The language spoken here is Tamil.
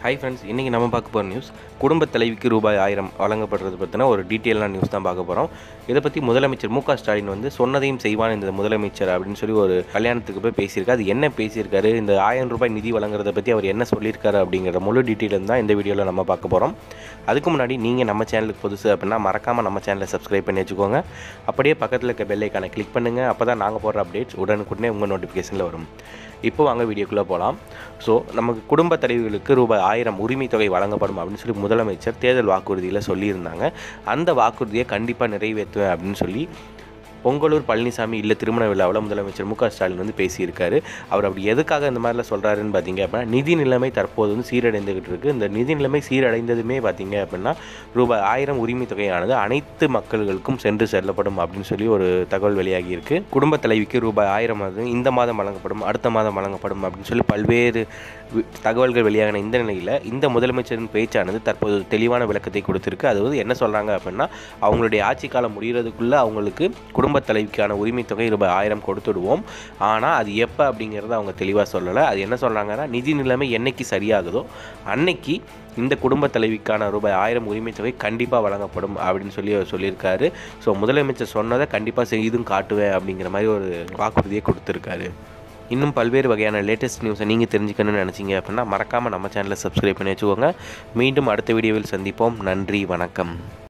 ஹாய் ஃப்ரெண்ட்ஸ் இன்றைக்கி நம்ம பார்க்க போகிற நியூஸ் குடும்பத் தலைவிக்கு ரூபாய் ஆயிரம் வழங்கப்படுறது பற்றின ஒரு டீட்டெயிலான நியூஸ் தான் பார்க்க போகிறோம் இதை பற்றி முதலமைச்சர் மு க ஸ்டாலின் வந்து சொன்னதையும் செய்வான் இந்த முதலமைச்சர் அப்படின்னு சொல்லி ஒரு கல்யாணத்துக்கு போய் பேசியிருக்காரு அது என்ன பேசியிருக்காரு இந்த ஆயிரம் ரூபாய் நிதி வழங்குறத பற்றி அவர் என்ன சொல்லியிருக்காரு அப்படிங்கிற முழு டீட்டெயில் தான் இந்த வீடியோவில் நம்ம பார்க்க போகிறோம் அதுக்கு முன்னாடி நீங்கள் நம்ம சேனலுக்கு புதுசு அப்படின்னா மறக்காமல் நம்ம சேனலை சப்ஸ்கிரைப் பண்ணி வச்சுக்கோங்க அப்படியே பக்கத்தில் இருக்க பெல் ஐக்கானை கிளிக் பண்ணுங்கள் அப்போ தான் நாங்கள் போடுற அப்டேட்ஸ் உடனுக்குடனே உங்கள் நோட்டிஃபிகேஷனில் வரும் இப்போ வாங்க வீடியோக்குள்ளே போகலாம் ஸோ நமக்கு குடும்ப தலைவிகளுக்கு ரூபாய் ஆயிரம் உரிமை தொகை வழங்கப்படும் அப்படின்னு சொல்லி முதலமைச்சர் தேர்தல் வாக்குறுதியில் சொல்லியிருந்தாங்க அந்த வாக்குறுதியை கண்டிப்பாக நிறைவேற்றுவேன் அப்படின்னு சொல்லி பொங்கலூர் பழனிசாமி இல்லை திருமண விழாவில் முதலமைச்சர் மு க ஸ்டாலின் வந்து பேசியிருக்காரு அவர் அப்படி எதுக்காக இந்த மாதிரிலாம் சொல்கிறாருன்னு பார்த்தீங்க அப்படின்னா நிதி நிலைமை தற்போது வந்து சீரடைந்துகிட்டு இருக்குது இந்த நிதி நிலைமை சீரடைந்ததுமே பார்த்தீங்க அப்படின்னா ரூபாய் ஆயிரம் உரிமை தொகையானது அனைத்து மக்கள்களுக்கும் சென்று செல்லப்படும் அப்படின்னு சொல்லி ஒரு தகவல் வெளியாகி இருக்கு குடும்ப தலைவிக்கு ரூபாய் ஆயிரம் அது இந்த மாதம் வழங்கப்படும் அடுத்த மாதம் வழங்கப்படும் அப்படின்னு சொல்லி பல்வேறு வி- தகவல்கள் வெளியாகின இந்த நிலையில் இந்த முதலமைச்சரின் பேச்சானது தற்போது தெளிவான விளக்கத்தை கொடுத்திருக்கு அதாவது என்ன சொல்கிறாங்க அப்படின்னா அவங்களுடைய ஆட்சி காலம் முடிகிறதுக்குள்ளே அவங்களுக்கு குடும்ப தலைவிக்கான உரிமை தொகை ரூபாய் ஆயிரம் கொடுத்துடுவோம் ஆனால் அது எப்போ அப்படிங்கிறத அவங்க தெளிவாக சொல்லலை அது என்ன சொல்கிறாங்கன்னா நிதி நிலைமை என்னைக்கு சரியாகுதோ அன்னைக்கு இந்த குடும்ப தலைவிக்கான ரூபாய் ஆயிரம் உரிமை தொகை கண்டிப்பாக வழங்கப்படும் அப்படின்னு சொல்லி அவர் சொல்லியிருக்காரு ஸோ முதலமைச்சர் சொன்னதை கண்டிப்பாக செய்தும் காட்டுவேன் அப்படிங்கிற மாதிரி ஒரு வாக்குறுதியை கொடுத்துருக்காரு இன்னும் பல்வேறு வகையான லேட்டஸ்ட் நியூஸை நீங்கள் தெரிஞ்சுக்கணும்னு நினச்சிங்க அப்படின்னா மறக்காமல் நம்ம சேனலை சப்ஸ்கிரைப் பண்ணி வச்சுக்கோங்க மீண்டும் அடுத்த வீடியோவில் சந்திப்போம் நன்றி வணக்கம்